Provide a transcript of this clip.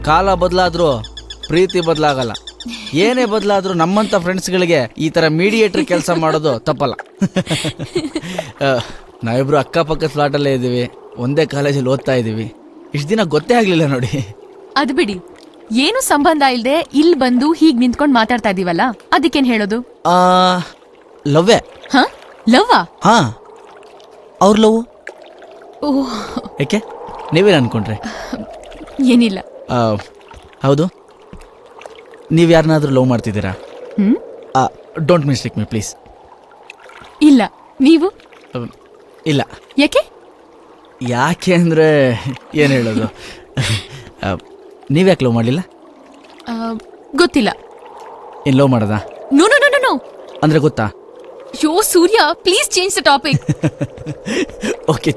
ಕಾಲ ಬದಲಾದ್ರೂ ಪ್ರೀತಿ ಬದಲಾಗಲ್ಲ ಏನೇ ಬದಲಾದ್ರೂ ನಮ್ಮಂಥ ಫ್ರೆಂಡ್ಸ್ಗಳಿಗೆ ಈ ಥರ ಮೀಡಿಯೇಟ್ರ್ ಕೆಲಸ ಮಾಡೋದು ತಪ್ಪಲ್ಲ ಆ, ನಾವಿಬ್ರು ಅಕ್ಕಪಕ್ಕ ಫ್ಲಾಟಲ್ಲೇ ಇದ್ದೀವಿ ಒಂದೇ ಕಾಲೇಜಲ್ಲಿ ಓದ್ತಾ ಇದ್ದೀವಿ ಇಷ್ಟು ದಿನ ಗೊತ್ತೇ ಆಗಲಿಲ್ಲ ನೋಡಿ ಅದ್ ಬಿಡಿ ಏನು ಸಂಬಂಧ ಇಲ್ದೆ ಇಲ್ಲಿ ಬಂದು ಹೀಗ್ ನಿಂತ್ಕೊಂಡ್ ಮಾತಾಡ್ತಾ ಇದೀವಲ್ಲ ಅದಕ್ಕೇನ್ ಹೇಳೋದು ಲವ್ವೇ ಹ ಲವ್ವಾ ಹಾ ಅವ್ರ ಲವ್ ಓಹ್ ಯಾಕೆ ನೀವೇನು ಅನ್ಕೊಂಡ್ರೆ ಏನಿಲ್ಲ ಆ, ಹೌದು ನೀವು ಯಾರನ್ನಾದ್ರೂ ಲವ್ ಮಾಡ್ತಿದ್ದೀರಾ hmm don't mistake me please ಇಲ್ಲ ನೀವು ಇಲ್ಲ ಯಾಕೆ ಯಾಕೆ ಅಂದರೆ ಏನು ಹೇಳೋದು ನೀವ್ಯಾಕೆ ಲವ್ ಮಾಡಲಿಲ್ಲ ಆ, ಗೊತ್ತಿಲ್ಲ ಏನು ಲವ್ ಮಾಡೋದಾ ನೋ ನೋ ನೋ ನೋ ಅಂದರೆ ಗೊತ್ತಾ ಯೋ Surya please change the topic okay